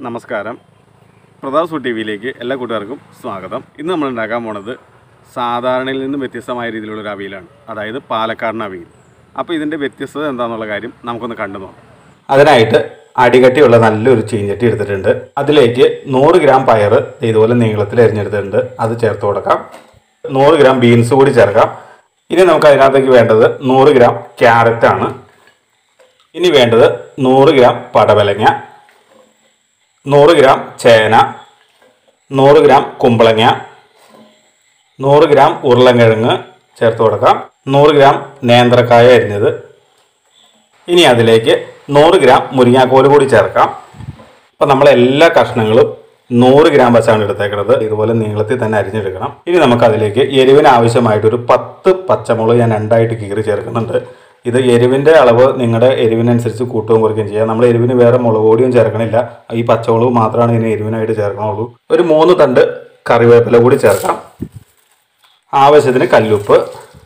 നമസ്കാരം പ്രതാപ് സു ടി വിയിലേക്ക് എല്ലാ കൂട്ടുകാർക്കും സ്വാഗതം ഇന്ന് നമ്മൾ ഉണ്ടാക്കാൻ പോണത് സാധാരണയിൽ നിന്നും വ്യത്യസ്തമായ രീതിയിലുള്ള ഒരു അവിയലാണ് അതായത് പാലക്കാടൻ അവിയൽ അപ്പോൾ ഇതിൻ്റെ വ്യത്യസ്തത എന്താണെന്നുള്ള കാര്യം നമുക്കൊന്ന് കണ്ടു നോക്കാം അതിനായിട്ട് അടികട്ടിയുള്ള നല്ലൊരു ചീഞ്ചട്ടി എടുത്തിട്ടുണ്ട് അതിലേക്ക് നൂറ് ഗ്രാം പയർ ഇതുപോലെ നീളത്തിൽ എരിഞ്ഞെടുത്തിട്ടുണ്ട് അത് ചേർത്ത് കൊടുക്കാം നൂറ് ഗ്രാം ബീൻസ് കൂടി ചേർക്കാം ഇനി നമുക്ക് അതിനകത്തേക്ക് വേണ്ടത് നൂറ് ഗ്രാം ക്യാരറ്റ് ആണ് ഇനി വേണ്ടത് നൂറ് ഗ്രാം പടവലങ്ങ നൂറ് ഗ്രാം ചേന നൂറ് ഗ്രാം കുമ്പളങ്ങ നൂറ് ഗ്രാം ഉരുളൻകിഴങ്ങ് ചേർത്ത് കൊടുക്കാം നൂറ് ഗ്രാം നേന്ത്രക്കായ അരിഞ്ഞത് ഇനി അതിലേക്ക് നൂറ് ഗ്രാം മുരിങ്ങാക്കോല് കൂടി ചേർക്കാം അപ്പം നമ്മൾ എല്ലാ കഷ്ണങ്ങളും നൂറ് ഗ്രാം വെച്ചാണ് എടുത്തേക്കുന്നത് ഇതുപോലെ നീളത്തിൽ തന്നെ അരിഞ്ഞെടുക്കണം ഇനി നമുക്ക് അതിലേക്ക് എരിവിന് ആവശ്യമായിട്ട് ഒരു പത്ത് പച്ചമുളക് ഞാൻ രണ്ടായിട്ട് കീറി ചേർക്കുന്നുണ്ട് ഇത് എരിവിൻ്റെ അളവ് നിങ്ങളുടെ എരിവിനനുസരിച്ച് കൂട്ടുകയും കുറയ്ക്കുകയും ചെയ്യാം നമ്മൾ എരിവിന് വേറെ മുളക് പൊടിയും ചേർക്കണില്ല ഈ പച്ചമുളക് മാത്രമാണ് ഇതിന് എരിവിനായിട്ട് ചേർക്കണുള്ളൂ ഒരു മൂന്ന് തണ്ട് കറിവേപ്പില കൂടി ചേർക്കാം ആവശ്യത്തിന് കല്ലുപ്പ്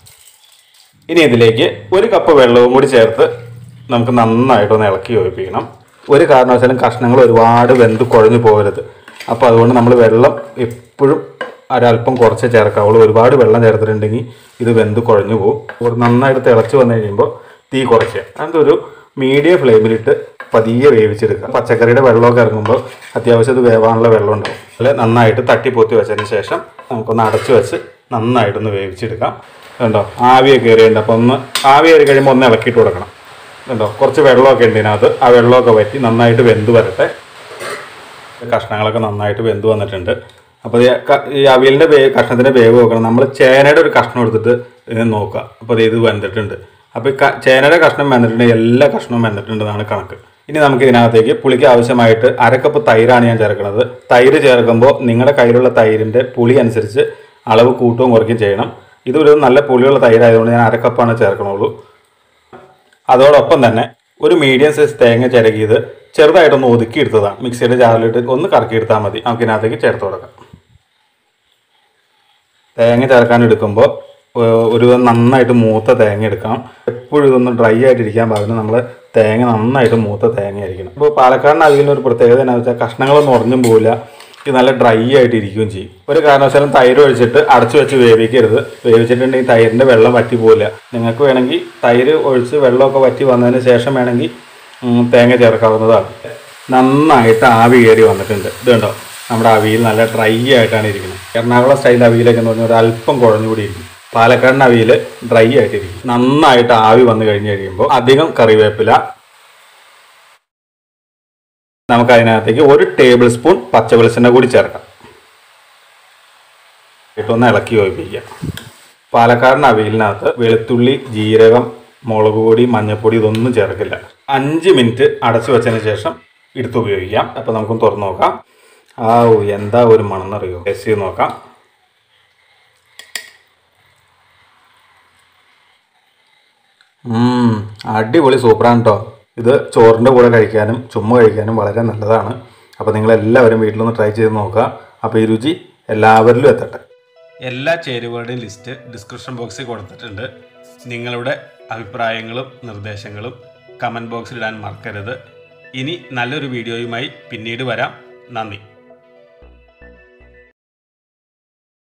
ഇനി ഇതിലേക്ക് ഒരു കപ്പ് വെള്ളവും കൂടി ചേർത്ത് നമുക്ക് നന്നായിട്ടൊന്ന് ഇളക്കി യോജിപ്പിക്കണം ഒരു കാരണവശാലും കഷ്ണങ്ങൾ ഒരുപാട് വെന്ത് കുഴഞ്ഞു പോകരുത് അപ്പോൾ അതുകൊണ്ട് നമ്മൾ വെള്ളം എപ്പോഴും ഒരല്പം കുറച്ച് ചേർക്കാവുള്ളൂ ഒരുപാട് വെള്ളം ചേർത്തിട്ടുണ്ടെങ്കിൽ ഇത് വെന്ത് കുഴഞ്ഞു പോകും ഒരു നന്നായിട്ട് തിളച്ച് വന്നു കഴിയുമ്പോൾ തീ കുറയ്ക്കുക അതിൻ്റെ ഒരു മീഡിയം ഫ്ലെയിമിലിട്ട് പതിയെ വേവിച്ചെടുക്കുക പച്ചക്കറിയുടെ വെള്ളമൊക്കെ ഇറങ്ങുമ്പോൾ അത്യാവശ്യം ഇത് വേവാനുള്ള വെള്ളം ഉണ്ടാവും അതിൽ നന്നായിട്ട് തട്ടിപ്പൊത്തി വെച്ചതിന് ശേഷം നമുക്കൊന്ന് അടച്ചു വെച്ച് നന്നായിട്ടൊന്ന് വേവിച്ചെടുക്കാം കണ്ടോ ആവിയൊക്കെ കയറിയുണ്ട് അപ്പോൾ ഒന്ന് ആവി കയറി കഴിയുമ്പോൾ ഒന്ന് ഇളക്കിയിട്ട് കൊടുക്കണം കണ്ടോ കുറച്ച് വെള്ളമൊക്കെ ഉണ്ട് ഇതിനകത്ത് ആ വെള്ളമൊക്കെ വറ്റി നന്നായിട്ട് വെന്ത് വരട്ടെ കഷ്ണങ്ങളൊക്കെ നന്നായിട്ട് വെന്ത് വന്നിട്ടുണ്ട് അപ്പോൾ ഈ ക- ഈ അവിയലിൻ്റെ വേ കഷ്ണത്തിൻ്റെ വേവ് നോക്കണം നമ്മൾ ചേനയുടെ ഒരു കഷ്ണം എടുത്തിട്ട് ഇതിനെ നോക്കുക അപ്പോൾ ദേ ഇത് വെന്തിട്ടുണ്ട് അപ്പോൾ ഈ ക- ചേനയുടെ കഷ്ണം വെന്തിട്ടുണ്ടെങ്കിൽ എല്ലാ കഷ്ണവും വെന്തിട്ടുണ്ടെന്നാണ് കണക്ക് ഇനി നമുക്ക് ഇതിനകത്തേക്ക് പുളിക്ക് ആവശ്യമായിട്ട് അരക്കപ്പ് തൈരാണ് ഞാൻ ചേർക്കുന്നത് തൈര് ചേർക്കുമ്പോൾ നിങ്ങളുടെ കയ്യിലുള്ള തൈരിൻ്റെ പുളി അനുസരിച്ച് അളവ് കൂട്ടുകയും കുറയ്ക്കുകയും ചെയ്യണം ഇതൊരു നല്ല പുളിയുള്ള തൈരായതുകൊണ്ട് ഞാൻ അരക്കപ്പാണ് ചേർക്കണുള്ളൂ അതോടൊപ്പം തന്നെ ഒരു മീഡിയം സൈസ് തേങ്ങ ചിരകിയത് ചെറുതായിട്ടൊന്ന് ഒതുക്കി എടുത്തതാണ് മിക്സിയുടെ ജാറിലിട്ട് ഒന്ന് കറക്കി എടുത്താൽ മതി നമുക്ക് ഇതിനകത്തേക്ക് ചേർത്ത് കൊടുക്കാം തേങ്ങ ചേർക്കാൻ എടുക്കുമ്പോൾ ഏഹ്, ഒരു നന്നായിട്ട് മൂത്ത തേങ്ങ എടുക്കണം എപ്പോഴും ഇതൊന്ന് ഡ്രൈ ആയിട്ടിരിക്കാൻ പാകത്തിന് നമ്മൾ തേങ്ങ നന്നായിട്ട് മൂത്ത തേങ്ങ ആയിരിക്കണം ഇപ്പോൾ പാലക്കാടിന് അതിന് ഒരു പ്രത്യേകത എന്നാന്ന് വെച്ചാൽ കഷ്ണങ്ങളൊന്നും ഉറഞ്ഞും പോവില്ല ഇത് നല്ല ഡ്രൈ ആയിട്ട് ഇരിക്കുകയും ചെയ്യും ഒരു കാരണവശാലും തൈര് ഒഴിച്ചിട്ട് അടച്ചു വെച്ച് വേവിക്കരുത് വേവിച്ചിട്ടുണ്ടെങ്കിൽ തൈരിൻ്റെ വെള്ളം വറ്റി പോവില്ല നിങ്ങൾക്ക് വേണമെങ്കിൽ തൈര് ഒഴിച്ച് വെള്ളമൊക്കെ വറ്റി വന്നതിന് ശേഷം വേണമെങ്കിൽ ഉം, തേങ്ങ ചേർക്കാവുന്നതാണ് നന്നായിട്ട് ആവി കയറി വന്നിട്ടുണ്ട് ഇത് കണ്ടോ നമ്മുടെ അവിയൽ നല്ല ഡ്രൈ ആയിട്ടാണ് ഇരിക്കുന്നത് എറണാകുളം സ്റ്റൈൽ അവിയലൊക്കെ എന്ന് പറഞ്ഞാൽ ഒരു അല്പം കുഴഞ്ഞുകൂടി ഇരിക്കും പാലക്കാടിന് അവിയൽ ഡ്രൈ ആയിട്ടിരിക്കും നന്നായിട്ട് ആവി വന്നു കഴിഞ്ഞ് കഴിയുമ്പോൾ അധികം കറിവേപ്പില നമുക്ക് അതിനകത്തേക്ക് ഒരു ടേബിൾ സ്പൂൺ പച്ച വെളിച്ചെണ്ണ കൂടി ചേർക്കാം ഇട്ടൊന്ന് ഇളക്കി യോജിപ്പിക്കുക പാലക്കാടിന് അവിയലിനകത്ത് വെളുത്തുള്ളി ജീരകം മുളക് പൊടി മഞ്ഞൾപ്പൊടി ഇതൊന്നും ചേർക്കില്ല അഞ്ച് മിനിറ്റ് അടച്ചു വെച്ചതിന് ശേഷം എടുത്ത് ഉപയോഗിക്കാം അപ്പോൾ നമുക്കൊന്ന് തുറന്ന് നോക്കാം ആ ഓ എന്താ ഒരു മണം എന്നറിയോ ടേസ്റ്റ് ചെയ്ത് നോക്കാം ഉം, അടിപൊളി സൂപ്പറാണ് കേട്ടോ ഇത് ചോറിൻ്റെ കൂടെ കഴിക്കാനും ചുമ്മാ കഴിക്കാനും വളരെ നല്ലതാണ് അപ്പോൾ നിങ്ങളെല്ലാവരും വീട്ടിലൊന്ന് ട്രൈ ചെയ്ത് നോക്കുക അപ്പോൾ ഈ രുചി എല്ലാവരിലും എത്തട്ടെ എല്ലാ ചേരുവകളുടെയും ലിസ്റ്റ് ഡിസ്ക്രിപ്ഷൻ ബോക്സിൽ കൊടുത്തിട്ടുണ്ട് നിങ്ങളുടെ അഭിപ്രായങ്ങളും നിർദ്ദേശങ്ങളും കമൻറ്റ് ബോക്സിൽ ഇടാൻ മറക്കരുത് ഇനി നല്ലൊരു വീഡിയോയുമായി പിന്നീട് വരാം നന്ദി